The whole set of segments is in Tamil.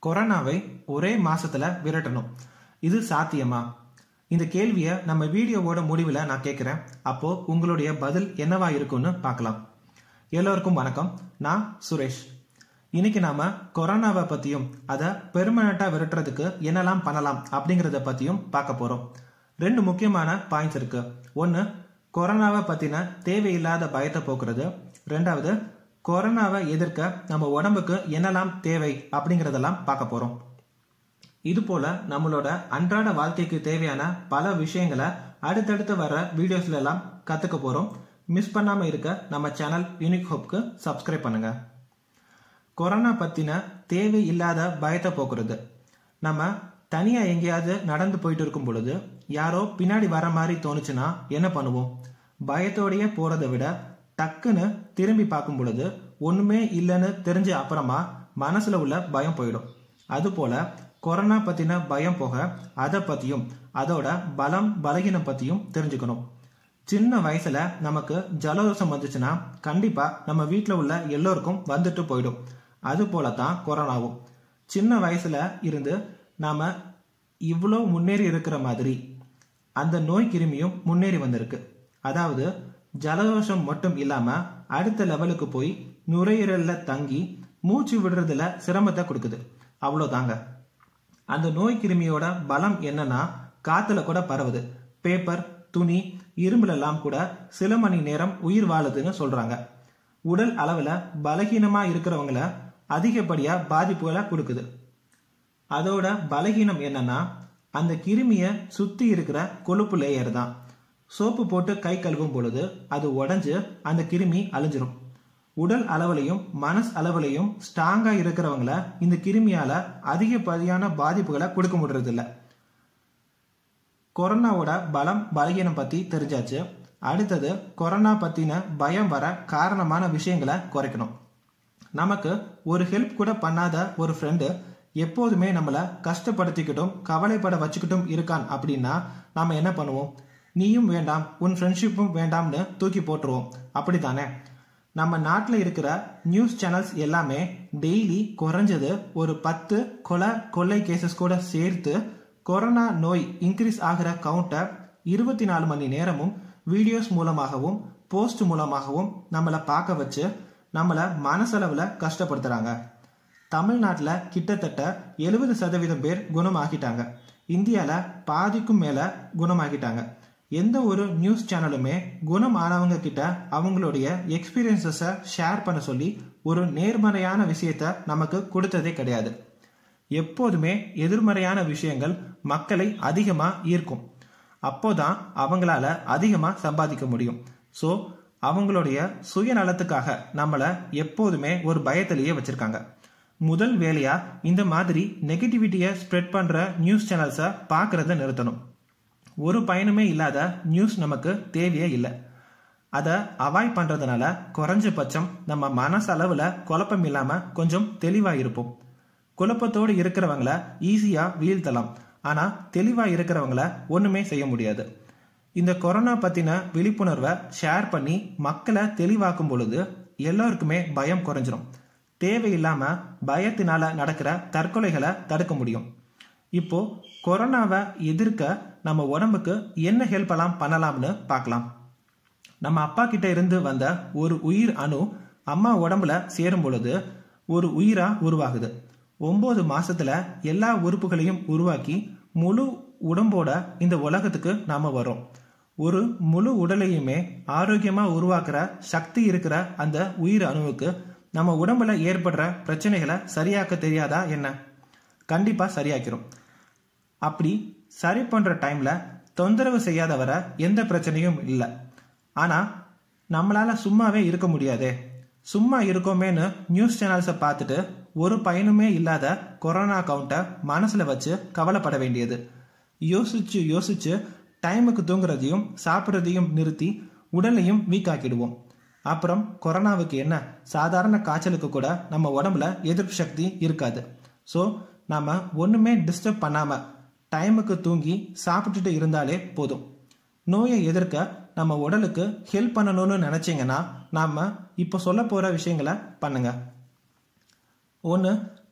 கொரோனாவை ஒரே மாசத்துல விரட்டணும் இது சாத்தியமா இந்த கேள்வியை நம்ம வீடியோவோட முடிவில் நான் கேட்குறேன் அப்போ உங்களுடைய பதில் என்னவா இருக்கும்னு பார்க்கலாம் எல்லோருக்கும் வணக்கம் நான் சுரேஷ் இன்னைக்கு நாம கொரோனாவை பத்தியும் அதை பெர்மனண்டா விரட்டுறதுக்கு என்னெல்லாம் பண்ணலாம் அப்படிங்கறத பத்தியும் பார்க்க போறோம் ரெண்டு முக்கியமான பாயிண்ட்ஸ் இருக்கு ஒன்னு கொரோனாவை பத்தின தேவையில்லாத பயத்தை போக்குறது ரெண்டாவது கொரோனாவை எதிர்க்க நம்ம உடம்புக்கு என்னெல்லாம் தேவை அப்படிங்கறதெல்லாம் பார்க்க போறோம் இது போல நம்மளோட அன்றாட வாழ்க்கைக்கு தேவையான பல விஷயங்களை அடுத்தடுத்து வர வீடியோஸ்ல எல்லாம் கத்துக்க போறோம் மிஸ் பண்ணாம இருக்க நம்ம சேனல் யூனிக் ஹோப்க்கு சப்ஸ்கிரைப் பண்ணுங்க கொரோனா பத்தின தேவை இல்லாத பயத்தை போக்குறது நம்ம தனியா எங்கேயாவது நடந்து போயிட்டு இருக்கும் பொழுது யாரோ பின்னாடி வர மாதிரி தோணுச்சுன்னா என்ன பண்ணுவோம் பயத்தோடயே போறதை விட டக்குன்னு திரும்பி பார்க்கும் பொழுது ஒண்ணுமே இல்லைன்னு தெரிஞ்ச அப்புறமா மனசுல உள்ள பயம் போயிடும் அது போல கொரோனா பத்தின பயம் போக அதை பத்தியும் அதோட பலம் பலகீனம் பத்தியும் தெரிஞ்சுக்கணும் சின்ன வயசுல நமக்கு ஜலதோஷம் வந்துச்சுன்னா கண்டிப்பா நம்ம வீட்டில் உள்ள எல்லோருக்கும் வந்துட்டு போயிடும் அது போலதான் கொரோனாவும் சின்ன வயசுல இருந்து நாம இவ்வளோ முன்னேறி இருக்கிற மாதிரி அந்த நோய் கிருமியும் முன்னேறி வந்திருக்கு அதாவது ஜலதோஷம் மட்டும் இல்லாம அடுத்த லெவலுக்கு போய் நுரையீரல்ல தங்கி மூச்சு விடுறதுல சிரமத்தை கொடுக்குது அவ்வளோதாங்க அந்த நோய் கிருமியோட பலம் என்னன்னா காத்துல கூட பரவுது பேப்பர் துணி இரும்புலெல்லாம் கூட சில மணி நேரம் உயிர் வாழுதுன்னு சொல்றாங்க உடல் அளவுல பலகீனமா இருக்கிறவங்கள அதிகப்படியா பாதிப்புகளை கொடுக்குது அதோட பலகீனம் என்னன்னா அந்த கிருமிய சுத்தி இருக்கிற கொழுப்பு லேயர் தான் சோப்பு போட்டு கை கழுவும் பொழுது அது உடஞ்சு அந்த கிருமி அழிஞ்சிரும் உடல் அளவுலையும் மனசு அளவுலையும் ஸ்ட்ராங்கா இருக்கிறவங்கள இந்த கிருமியால அதிகப்படியான பாதிப்புகளை கொடுக்க முடியறது இல்ல கொரோனாவோட பலம் பலகீனம் பத்தி தெரிஞ்சாச்சு அடுத்தது கொரோனா பத்தின பயம் வர காரணமான விஷயங்களை குறைக்கணும் நமக்கு ஒரு ஹெல்ப் கூட பண்ணாத ஒரு ஃப்ரெண்டு எப்போதுமே நம்மளை கஷ்டப்படுத்திக்கிட்டும் கவலைப்பட வச்சுக்கிட்டும் இருக்கான் அப்படின்னா நாம என்ன பண்ணுவோம் நீயும் வேண்டாம் உன் ஃப்ரெண்ட்ஷிப்பும் வேண்டாம்னு தூக்கி போட்டுருவோம் அப்படித்தானே நம்ம நாட்டில் இருக்கிற நியூஸ் சேனல்ஸ் எல்லாமே டெய்லி குறைஞ்சது ஒரு பத்து கொலை கொள்ளை கேசஸ் கூட சேர்த்து கொரோனா நோய் இன்க்ரீஸ் ஆகிற கவுண்டை இருபத்தி நாலு மணி நேரமும் வீடியோஸ் மூலமாகவும் போஸ்ட் மூலமாகவும் நம்மளை பார்க்க வச்சு நம்மளை மனசளவில் கஷ்டப்படுத்துறாங்க தமிழ்நாட்டில் கிட்டத்தட்ட எழுபது சதவீதம் பேர் குணமாகிட்டாங்க இந்தியாவில் பாதிக்கும் மேலே குணமாகிட்டாங்க எந்த ஒரு நியூஸ் சேனலுமே குணம் ஆனவங்க கிட்ட அவங்களுடைய எக்ஸ்பீரியன்சஸை ஷேர் பண்ண சொல்லி ஒரு நேர்மறையான விஷயத்த நமக்கு கொடுத்ததே கிடையாது எப்போதுமே எதிர்மறையான விஷயங்கள் மக்களை அதிகமாக ஈர்க்கும் அப்போதான் அவங்களால அதிகமாக சம்பாதிக்க முடியும் ஸோ அவங்களுடைய சுயநலத்துக்காக நம்மளை எப்போதுமே ஒரு பயத்திலேயே வச்சிருக்காங்க முதல் வேலையா இந்த மாதிரி நெகட்டிவிட்டியை ஸ்ப்ரெட் பண்ற நியூஸ் சேனல்ஸை பார்க்கறத நிறுத்தணும் ஒரு பயனுமே இல்லாத நியூஸ் நமக்கு தேவையே இல்லை அதை அவாய்ட் பண்றதுனால குறைஞ்சபட்சம் நம்ம மனசளவுல குழப்பம் இல்லாம கொஞ்சம் தெளிவா இருப்போம் குழப்பத்தோடு இருக்கிறவங்கள ஈஸியா வீழ்த்தலாம் ஆனா தெளிவா இருக்கிறவங்கள ஒண்ணுமே செய்ய முடியாது இந்த கொரோனா பத்தின விழிப்புணர்வை ஷேர் பண்ணி மக்களை தெளிவாக்கும் பொழுது எல்லாருக்குமே பயம் குறைஞ்சிரும் தேவையில்லாம பயத்தினால நடக்கிற தற்கொலைகளை தடுக்க முடியும் இப்போ கொரோனாவை எதிர்க்க நம்ம உடம்புக்கு என்ன ஹெல்ப் எல்லாம் பண்ணலாம்னு பார்க்கலாம் நம்ம அப்பா கிட்ட இருந்து வந்த ஒரு உயிர் அணு அம்மா உடம்புல சேரும் பொழுது ஒரு உயிரா உருவாகுது ஒன்பது மாசத்துல எல்லா உறுப்புகளையும் உருவாக்கி முழு உடம்போட இந்த உலகத்துக்கு நாம வரோம் ஒரு முழு உடலையுமே ஆரோக்கியமா உருவாக்குற சக்தி இருக்கிற அந்த உயிர் அணுவுக்கு நம்ம உடம்புல ஏற்படுற பிரச்சனைகளை சரியாக்க தெரியாதா என்ன கண்டிப்பா சரியாக்கிறோம் அப்படி சரி பண்ற டைம்ல தொந்தரவு செய்யாத வர எந்த பிரச்சனையும் இல்லை ஆனா நம்மளால சும்மாவே இருக்க முடியாதே சும்மா இருக்கோமேனு நியூஸ் சேனல்ஸை பார்த்துட்டு ஒரு பயனுமே இல்லாத கொரோனா கவுண்டை மனசுல வச்சு கவலைப்பட வேண்டியது யோசிச்சு யோசிச்சு டைமுக்கு தூங்குறதையும் சாப்பிட்றதையும் நிறுத்தி உடலையும் வீக் ஆக்கிடுவோம் அப்புறம் கொரோனாவுக்கு என்ன சாதாரண காய்ச்சலுக்கு கூட நம்ம உடம்புல எதிர்ப்பு சக்தி இருக்காது ஸோ நாம ஒண்ணுமே டிஸ்டர்ப் பண்ணாம டைமுக்கு தூங்கி சாப்பிட்டுட்டு இருந்தாலே போதும் நோயை எதிர்க்க நம்ம உடலுக்கு ஹெல்ப் பண்ணணும்னு நினைச்சீங்கன்னா நாம இப்போ சொல்ல போற விஷயங்களை பண்ணுங்க ஒன்று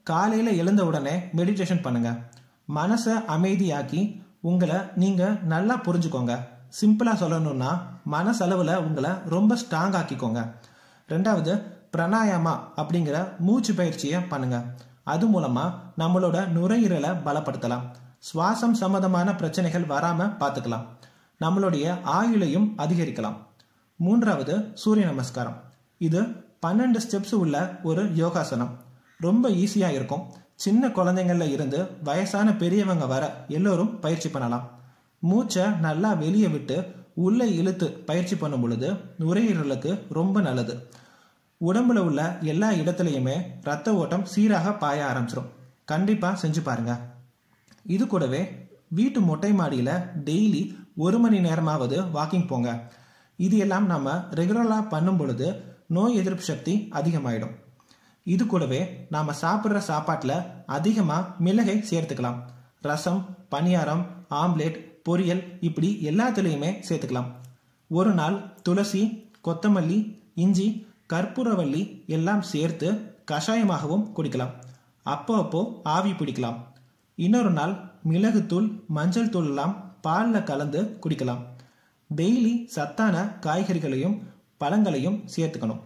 காலையில எழுந்த உடனே மெடிடேஷன் பண்ணுங்க மனசை அமைதியாக்கி உங்களை நீங்க நல்லா புரிஞ்சுக்கோங்க சிம்பிளா சொல்லணும்னா மனசளவுல உங்களை ரொம்ப ஸ்ட்ராங் ஆக்கிக்கோங்க ரெண்டாவது பிராணாயாமா அப்படிங்கிற மூச்சு பயிற்சியை பண்ணுங்க அது மூலமா நம்மளோட நுரையீரலை பலப்படுத்தலாம் சுவாசம் சம்பந்தமான பிரச்சனைகள் வராம பார்த்துக்கலாம் நம்மளுடைய ஆயுளையும் அதிகரிக்கலாம் மூன்றாவது சூரிய நமஸ்காரம் இது பன்னெண்டு ஸ்டெப்ஸ் உள்ள ஒரு யோகாசனம் ரொம்ப ஈஸியா இருக்கும் சின்ன குழந்தைங்கள்ல இருந்து வயசான பெரியவங்க வர எல்லோரும் பயிற்சி பண்ணலாம் மூச்சை நல்லா வெளியே விட்டு உள்ளே இழுத்து பயிற்சி பண்ணும் பொழுது நுரையீரலுக்கு ரொம்ப நல்லது உடம்புல உள்ள எல்லா இடத்துலையுமே ரத்த ஓட்டம் சீராக பாய ஆரம்பிச்சிடும் கண்டிப்பா செஞ்சு பாருங்க இது கூடவே வீட்டு மொட்டை மாடியில டெய்லி ஒரு மணி நேரமாவது வாக்கிங் போங்க இது எல்லாம் நம்ம ரெகுலரா பண்ணும் பொழுது நோய் எதிர்ப்பு சக்தி அதிகமாயிடும் இது கூடவே நாம சாப்பிட்ற சாப்பாட்டில் அதிகமா மிளகை சேர்த்துக்கலாம் ரசம் பணியாரம் ஆம்லேட் பொரியல் இப்படி எல்லாத்துலேயுமே சேர்த்துக்கலாம் ஒரு நாள் துளசி கொத்தமல்லி இஞ்சி கற்பூரவள்ளி எல்லாம் சேர்த்து கஷாயமாகவும் குடிக்கலாம் அப்போ அப்போ ஆவி பிடிக்கலாம் இன்னொரு நாள் மிளகுத்தூள் மஞ்சள் தூள் எல்லாம் பாலில் கலந்து குடிக்கலாம் டெய்லி சத்தான காய்கறிகளையும் பழங்களையும் சேர்த்துக்கணும்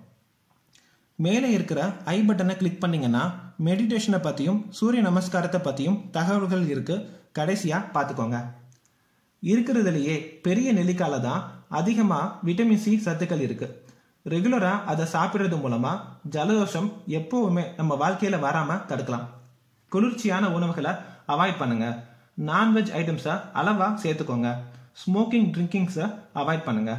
மேலே இருக்கிற ஐ பட்டனை கிளிக் பண்ணீங்கன்னா மெடிடேஷனை பற்றியும் சூரிய நமஸ்காரத்தை பற்றியும் தகவல்கள் இருக்கு கடைசியாக பார்த்துக்கோங்க இருக்கிறதுலையே பெரிய நெல்லிக்கால தான் அதிகமாக விட்டமின் சி சத்துக்கள் இருக்கு ரெகுலராக அதை சாப்பிட்றது மூலமா ஜலதோஷம் எப்பவுமே நம்ம வாழ்க்கையில வராம தடுக்கலாம் குளிர்ச்சியான உணவுகளை அவாய்ட் பண்ணுங்க நான்வெஜ் ஐட்டம்ஸை அளவா சேர்த்துக்கோங்க ஸ்மோக்கிங் ட்ரிங்கிங்ஸை அவாய்ட் பண்ணுங்க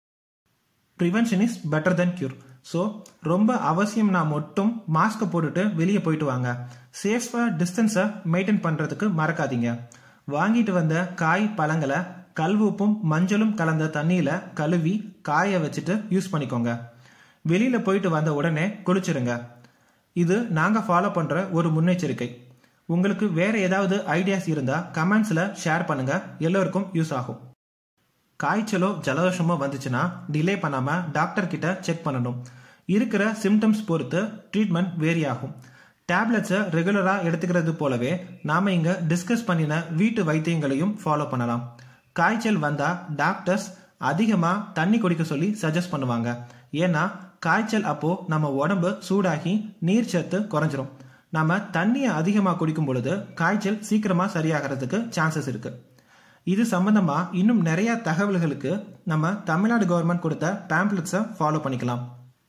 prevention is better than cure so ரொம்ப அவசியம்னா மட்டும் மாஸ்க்கை போட்டுட்டு வெளியே போயிட்டு வாங்க சேஃபாக டிஸ்டன்ஸை மெயின்டைன் பண்ணுறதுக்கு மறக்காதீங்க வாங்கிட்டு வந்த காய் பழங்களை கல்வுப்பும் மஞ்சளும் கலந்த தண்ணியில் கழுவி காய வச்சுட்டு யூஸ் பண்ணிக்கோங்க வெளியில் போயிட்டு வந்த உடனே குளிச்சிருங்க இது நாங்கள் ஃபாலோ பண்ணுற ஒரு முன்னெச்சரிக்கை உங்களுக்கு வேற ஏதாவது ஐடியாஸ் இருந்தால் கமெண்ட்ஸில் ஷேர் பண்ணுங்க எல்லோருக்கும் யூஸ் ஆகும் காய்ச்சலோ ஜலதோஷமோ வந்துச்சுன்னா டிலே பண்ணாமல் டாக்டர் கிட்ட செக் பண்ணணும் இருக்கிற சிம்டம்ஸ் பொறுத்து ட்ரீட்மெண்ட் வேரி ஆகும் டேப்லெட்ஸை ரெகுலராக எடுத்துக்கிறது போலவே நாம் இங்கே டிஸ்கஸ் பண்ணின வீட்டு வைத்தியங்களையும் ஃபாலோ பண்ணலாம் காய்ச்சல் வந்தால் டாக்டர்ஸ் அதிகமாக தண்ணி குடிக்க சொல்லி சஜஸ்ட் பண்ணுவாங்க ஏன்னா காய்ச்சல் அப்போ நம்ம உடம்பு சூடாகி நீர் சத்து குறைஞ்சிரும் நம்ம தண்ணியை அதிகமாக குடிக்கும் பொழுது காய்ச்சல் சீக்கிரமாக சரியாகிறதுக்கு சான்சஸ் இருக்கு இது சம்பந்தமா இன்னும் நிறைய தகவல்களுக்கு நம்ம தமிழ்நாடு கவர்மெண்ட் கொடுத்த பேம்ப்ளெட்ஸை ஃபாலோ பண்ணிக்கலாம்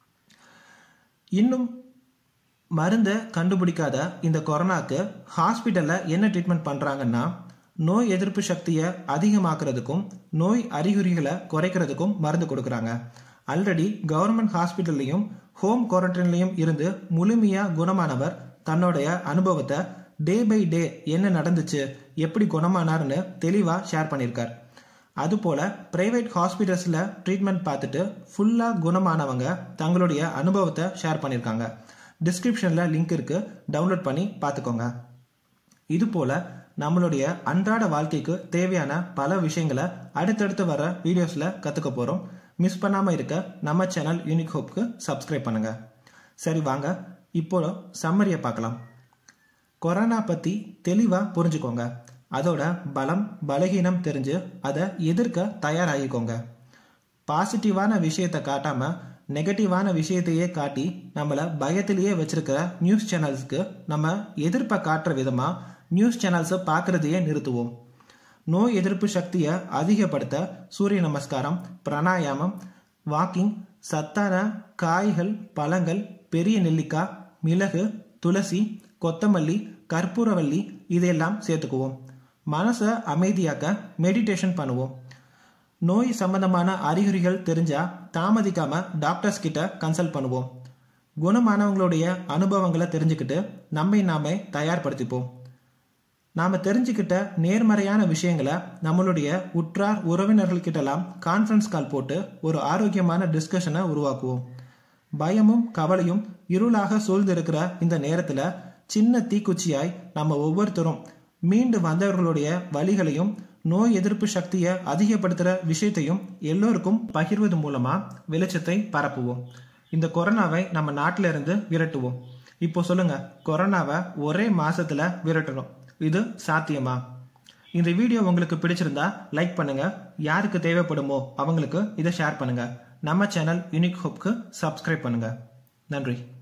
இன்னும் மருந்தை கண்டுபிடிக்காத இந்த கொரோனாக்கு ஹாஸ்பிட்டலில் என்ன ட்ரீட்மெண்ட் பண்ணுறாங்கன்னா நோய் எதிர்ப்பு சக்தியை அதிகமாக்குறதுக்கும் நோய் அறிகுறிகளை குறைக்கிறதுக்கும் மருந்து கொடுக்குறாங்க ஆல்ரெடி கவர்மெண்ட் ஹாஸ்பிட்டல்லையும் ஹோம் குவாரண்டைன்லையும் இருந்து முழுமையாக குணமானவர் தன்னுடைய அனுபவத்தை டே பை டே என்ன நடந்துச்சு எப்படி குணமானார்னு தெளிவாக ஷேர் பண்ணியிருக்கார் அதுபோல் ப்ரைவேட் ஹாஸ்பிட்டல்ஸில் ட்ரீட்மெண்ட் பார்த்துட்டு ஃபுல்லாக குணமானவங்க தங்களுடைய அனுபவத்தை ஷேர் பண்ணியிருக்காங்க டிஸ்கிரிப்ஷனில் லிங்க் இருக்குது டவுன்லோட் பண்ணி பார்த்துக்கோங்க இது போல் நம்மளுடைய அன்றாட வாழ்க்கைக்கு தேவையான பல விஷயங்களை அடுத்தடுத்து வர வீடியோஸில் கற்றுக்க போகிறோம் மிஸ் பண்ணாமல் இருக்க நம்ம சேனல் யூனிக் ஹோப்க்கு சப்ஸ்கிரைப் பண்ணுங்கள் சரி வாங்க இப்போ சம்மரியை பார்க்கலாம் கொரோனா பற்றி தெளிவாக புரிஞ்சுக்கோங்க அதோட பலம் பலகீனம் தெரிஞ்சு அதை எதிர்க்க தயாராகிக்கோங்க பாசிட்டிவான விஷயத்தை காட்டாமல் நெகட்டிவான விஷயத்தையே காட்டி நம்மளை பயத்திலேயே வச்சிருக்கிற நியூஸ் சேனல்ஸ்க்கு நம்ம எதிர்ப்பை காட்டுற விதமாக நியூஸ் சேனல்ஸை பார்க்குறதையே நிறுத்துவோம் நோய் எதிர்ப்பு சக்தியை அதிகப்படுத்த சூரிய நமஸ்காரம் பிராணாயாமம் வாக்கிங் சத்தான காய்கள் பழங்கள் பெரிய நெல்லிக்காய் மிளகு துளசி கொத்தமல்லி கற்பூரவல்லி இதையெல்லாம் சேர்த்துக்குவோம் மனசை அமைதியாக்க மெடிடேஷன் பண்ணுவோம் நோய் சம்பந்தமான அறிகுறிகள் தெரிஞ்சா தாமதிக்காம டாக்டர்ஸ் கிட்ட கன்சல்ட் பண்ணுவோம் குணமானவங்களுடைய அனுபவங்களை தெரிஞ்சுக்கிட்டு நம்மை நாமே தயார்படுத்திப்போம் நாம தெரிஞ்சுக்கிட்ட நேர்மறையான விஷயங்களை நம்மளுடைய உற்றார் உறவினர்கள்கிட்டலாம் கான்ஃபரன்ஸ் கால் போட்டு ஒரு ஆரோக்கியமான டிஸ்கஷனை உருவாக்குவோம் பயமும் கவலையும் இருளாக சூழ்ந்திருக்கிற இந்த நேரத்துல சின்ன தீக்குச்சியாய் நம்ம ஒவ்வொருத்தரும் மீண்டு வந்தவர்களுடைய வழிகளையும் நோய் எதிர்ப்பு சக்தியை அதிகப்படுத்துகிற விஷயத்தையும் எல்லோருக்கும் பகிர்வது மூலமா வெளிச்சத்தை பரப்புவோம் இந்த கொரோனாவை நம்ம நாட்டில இருந்து விரட்டுவோம் இப்போ சொல்லுங்க கொரோனாவை ஒரே மாசத்துல விரட்டணும் இது சாத்தியமா இந்த வீடியோ உங்களுக்கு பிடிச்சிருந்தா லைக் பண்ணுங்க யாருக்கு தேவைப்படுமோ அவங்களுக்கு இதை ஷேர் பண்ணுங்க நம்ம சேனல் யூனிக் ஹோப்க்கு சப்ஸ்கிரைப் பண்ணுங்க நன்றி